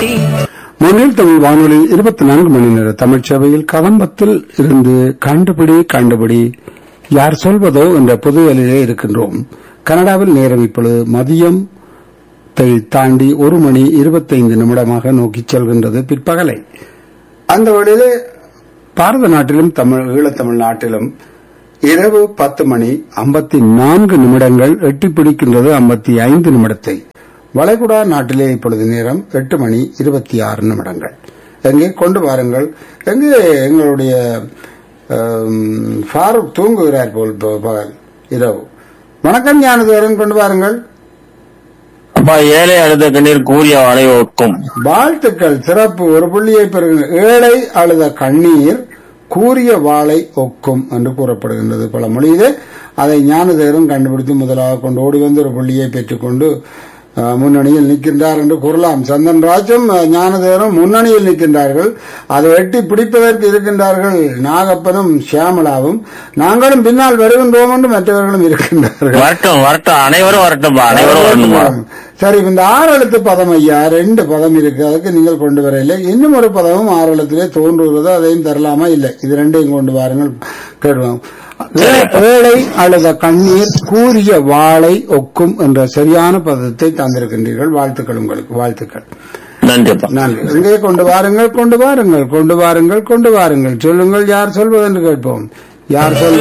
முன்னில் தமிழ் வானொலி இருபத்தி நான்கு மணி நேர தமிழ் சேவையில் கதம்பத்தில் இருந்து கண்டுபிடி கண்டுபிடி யார் சொல்வதோ என்ற புதுவெளியிலே இருக்கின்றோம் கனடாவில் நேரம் இப்பொழுது மதியம் தாண்டி ஒரு மணி இருபத்தைந்து நிமிடமாக நோக்கிச் செல்கின்றது பிற்பகலை அந்த வழியிலே பாரத நாட்டிலும் தமிழ் ஈழத்தமிழ் நாட்டிலும் இரவு பத்து மணி ஐம்பத்தி நான்கு நிமிடங்கள் எட்டி பிடிக்கின்றது ஐம்பத்தி ஐந்து நிமிடத்தை வளைகுடா நாட்டிலே இப்பொழுது நேரம் எட்டு மணி இருபத்தி ஆறு நிமிடங்கள் எங்கே கொண்டு வாருங்கள் எங்கே எங்களுடைய ஆம், ஃபாரூக் தூங்குகிறார் போல் ப- பகல் இரவு வணக்கம் ஞானதேவரன் கொண்டு வாருங்கள் அப்பா ஏழை அழுத கண்ணீர் கூறிய வாழை ஒக்கும் வாழ்த்துக்கள் சிறப்பு ஒரு புள்ளியை பெறுகின்ற ஏழை அழுத கண்ணீர் கூறிய வாளை ஒக்கும் என்று கூறப்படுகின்றது பல மொழியிலே அதை ஞானதேவரும் கண்டுபிடித்து முதலாக கொண்டு ஓடி வந்து ஒரு புள்ளியை பெற்றுக்கொண்டு அஹ், முன்னணியில் நிற்கின்றார் என்று கூறலாம் சந்தன் ராஜும் அஹ், ஞானதேவரும் முன்னணியில் நிற்கின்றார்கள் அதை எட்டி பிடிப்பதற்கு இருக்கின்றார்கள் நாகப்பனும் சியாமலாவும் நாங்களும் பின்னால் வருகின்றோம் என்று மற்றவர்களும் இருக்கின்றார்கள் வரட்டும் வரட்டும் அனைவரும் வரட்டும்பா அனைவரும் வரணும்பா சரி இந்த ஆறு எழுத்து பதம் ஐயா ரெண்டு பதம் இருக்கு அதுக்கு நீங்கள் கொண்டு வரவில்லை இன்னும் ஒரு பதமும் ஆறு எழுத்திலே தோன்றுகிறது அதையும் தரலாமா இல்லை இது ரெண்டையும் கொண்டு வாருங்கள் கேடுவோம் ஏ- ஏழை அழுத கண்ணீர் கூறிய வாளை ஒக்கும் என்ற சரியான பதத்தை தந்திருக்கின்றீர்கள் வாழ்த்துக்கள் உங்களுக்கு வாழ்த்துக்கள் நன்றிப்பா நன்றி இங்கே கொண்டு வாருங்கள் கொண்டு வாருங்கள் கொண்டு வாருங்கள் கொண்டு வாருங்கள் சொல்லுங்கள் யார் சொல்வதென்று கேட்போம் யார் சொல்